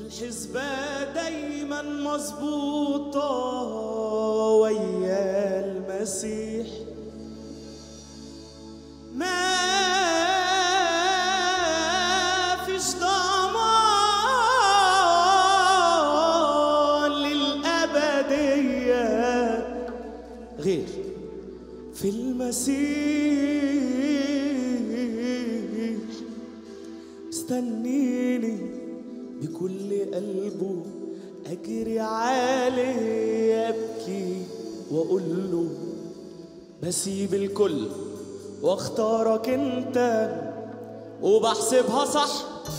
الحسبة دايما مظبوطة ويا المسيح ما فيش ضمان للأبدية غير في المسيح استنيني بكل قلبه أجري عليه أبكي وأقول له بسيب الكل واختارك انت وبحسبها صح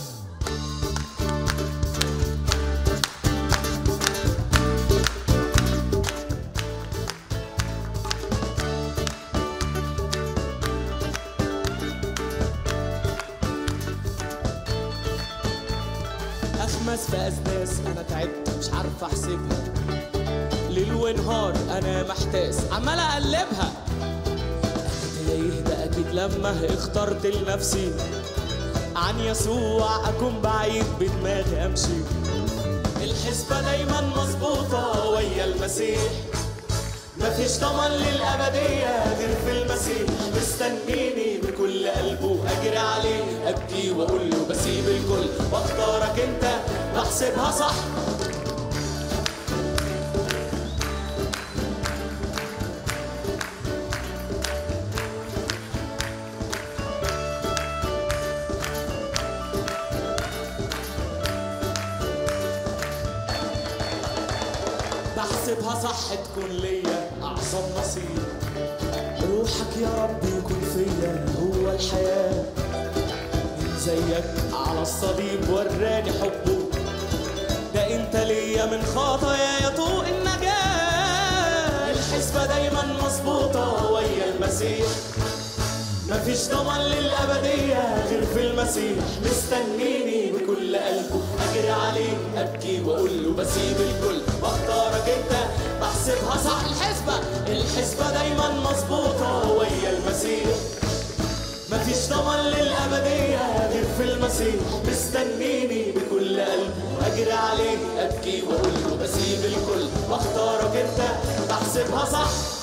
اخمس في اسداس انا تعبت مش عارف احسبها ليل ونهار انا محتاس عمال اقلبها انا تايه ده اكيد لما اخترت لنفسي عن يسوع اكون بعيد بدماغي امشي الحسبة دايما مظبوطة ويا المسيح مفيش ضمان للأبدية غير في المسيح مستنيني بكل قلبه أجري عليه أبكي وأقول له بسيب الكل واختارك أنت بحسبها صح بحسبها صح تكون ليا أعظم نصيب روحك يا رب يكون فيا هو الحياة من زيك على الصليب وراني حبه ده انت ليا من خطايا يا طوق النجاة الحسبة دايما مظبوطة ويا المسيح مفيش ضمان للأبدية غير في المسيح مستنيني بكل قلبه أجري عليه أبكي وأقول له بسيب الكل واختارك أنت بحسبها صح الحسبة الحسبة دايما مظبوطة ويا المسيح مفيش ضمان للأبدية غير في المسيح مستنيني بكل قلبه أجري عليه أبكي وأقول له بسيب الكل واختارك أنت بحسبها صح